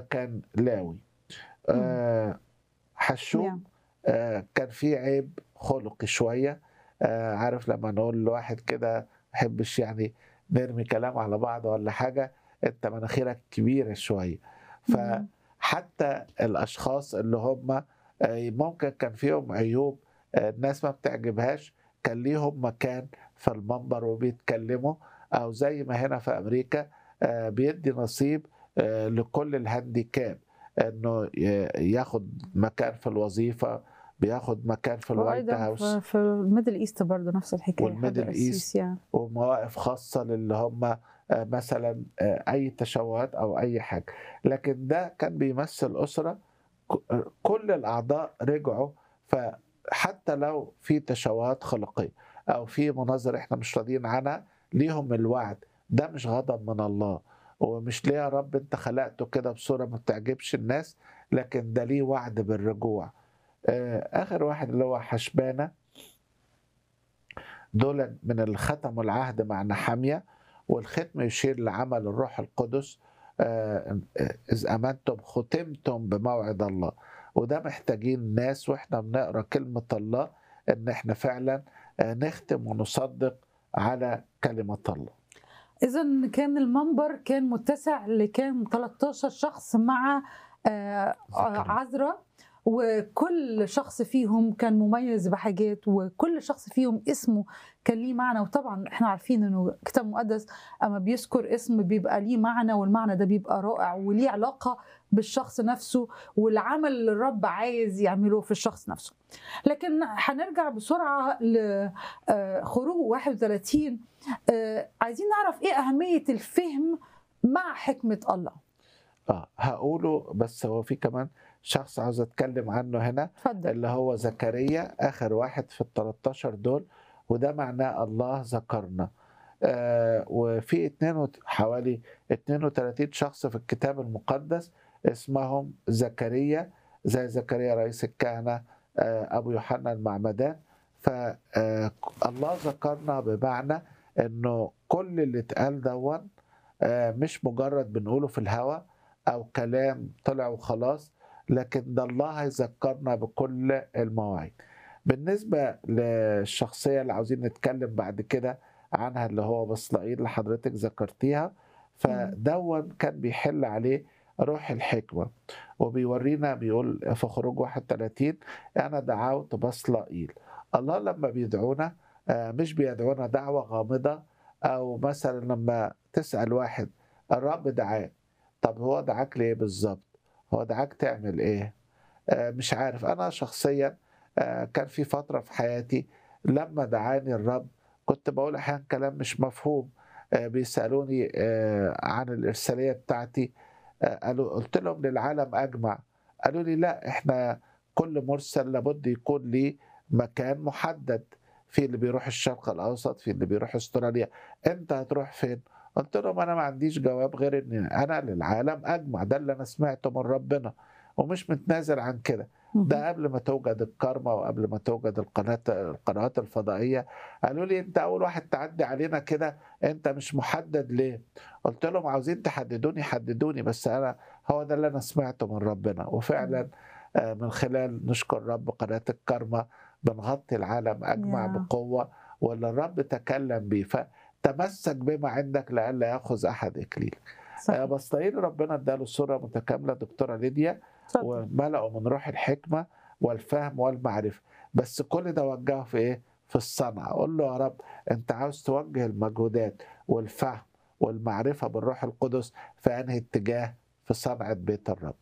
كان لاوي آه حشوم نعم. آه كان في عيب خلقي شويه آه عارف لما نقول لواحد كده ما يحبش يعني نرمي كلام على بعض ولا حاجه انت مناخيرك كبيره شويه مم. فحتى الاشخاص اللي هم آه، ممكن كان فيهم عيوب آه، الناس ما بتعجبهاش كان ليهم مكان في المنبر وبيتكلموا او زي ما هنا في امريكا آه، بيدي نصيب آه، لكل الهانديكاب انه ي- ياخد مكان في الوظيفه بياخد مكان في الوايت وايضا هاوس في, في الميدل ايست برضه نفس الحكايه والميدل حاجة إيست. أسيس يعني. ومواقف خاصة للي هم آه، مثلا آه، أي تشوهات أو أي حاجة لكن ده كان بيمثل أسرة ك- آه، كل الأعضاء رجعوا فحتى لو في تشوهات خلقية أو في مناظر إحنا مش راضيين عنها ليهم الوعد ده مش غضب من الله ومش ليه يا رب أنت خلقته كده بصورة ما بتعجبش الناس لكن ده ليه وعد بالرجوع آه، آخر واحد اللي هو حشبانة دول من اللي ختموا العهد مع نحامية والختم يشير لعمل الروح القدس آه، إذ أمنتم ختمتم بموعد الله وده محتاجين ناس وإحنا بنقرأ كلمة الله إن إحنا فعلا آه، نختم ونصدق على كلمة الله اذا كان المنبر كان متسع لكان 13 شخص مع آه، زكريا. عذراء وكل شخص فيهم كان مميز بحاجات وكل شخص فيهم اسمه كان ليه معنى وطبعا احنا عارفين انه الكتاب المقدس اما بيذكر اسم بيبقى ليه معنى والمعنى ده بيبقى رائع وليه علاقه بالشخص نفسه والعمل اللي الرب عايز يعمله في الشخص نفسه لكن هنرجع بسرعه لخروج 31 آه، عايزين نعرف ايه اهميه الفهم مع حكمه الله آه هقوله بس هو في كمان شخص عاوز أتكلم عنه هنا اتفضل اللي هو زكريا آخر واحد في ال 13 دول وده معناه الله ذكرنا آه وفي اتنين وت- حوالي 32 شخص في الكتاب المقدس اسمهم زكريا زي زكريا رئيس الكهنة آه أبو يوحنا المعمدان فالله ذكرنا بمعنى انه كل اللي اتقال دون آه مش مجرد بنقوله في الهوا او كلام طلع وخلاص لكن ده الله هيذكرنا بكل المواعيد بالنسبة للشخصية اللي عاوزين نتكلم بعد كده عنها اللي هو بصلائيل اللي حضرتك ذكرتيها فدون كان بيحل عليه روح الحكمة وبيورينا بيقول في خروج 31 أنا دعوت بصلائيل الله لما بيدعونا آه، مش بيدعونا دعوة غامضة أو مثلا لما تسأل واحد الرب دعاك طب هو دعاك ليه بالظبط هو دعاك تعمل ايه آه، مش عارف انا شخصيا آه، كان في فتره في حياتي لما دعاني الرب كنت بقول احيانا كلام مش مفهوم آه، بيسالوني آه، عن الارساليه بتاعتي آه، قالوا قلت لهم للعالم اجمع قالوا لي لا احنا كل مرسل لابد يكون ليه مكان محدد في اللي بيروح الشرق الاوسط في اللي بيروح استراليا انت هتروح فين قلت لهم انا ما عنديش جواب غير ان انا للعالم اجمع ده اللي انا سمعته من ربنا ومش متنازل عن كده ده قبل ما توجد الكارما وقبل ما توجد القناة القنوات الفضائية قالوا لي انت اول واحد تعدي علينا كده انت مش محدد ليه قلت لهم عاوزين تحددوني حددوني بس انا هو ده اللي انا سمعته من ربنا وفعلا آه، من خلال نشكر رب قناة الكارما بنغطي العالم اجمع يا. بقوة واللي الرب تكلم بيه فتمسك بما عندك لئلا ياخذ احد اكليل آه، صحيح. بسطايل ربنا اداله صورة متكاملة دكتورة ليديا اتفضل. وملأوا من روح الحكمة والفهم والمعرفة بس كل ده وجهه في ايه في الصنعة اقول له يا رب انت عاوز توجه المجهودات والفهم والمعرفة بالروح القدس في انهي اتجاه في صنعة بيت الرب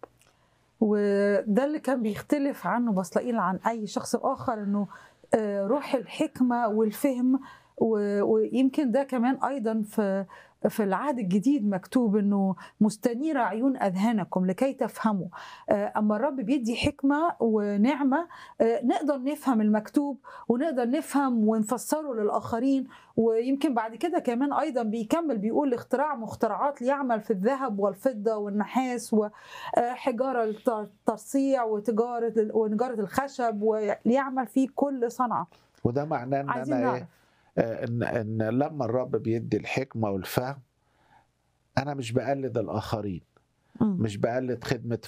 وده اللي كان بيختلف عنه بصلائيل عن اي شخص اخر انه آه، روح الحكمه والفهم و- ويمكن ده كمان ايضا في في العهد الجديد مكتوب انه مستنيره عيون اذهانكم لكي تفهموا آه، اما الرب بيدي حكمه ونعمه آه، نقدر نفهم المكتوب ونقدر نفهم ونفسره للاخرين ويمكن بعد كده كمان ايضا بيكمل بيقول اختراع مخترعات ليعمل في الذهب والفضه والنحاس و آه، حجاره الترصيع وتجاره ونجاره الخشب وليعمل فيه كل صنعه وده معناه ان عايزين انا نعرف ايه آه، ان ان لما الرب بيدي الحكمة والفهم انا مش بقلد الاخرين مم. مش بقلد خدمة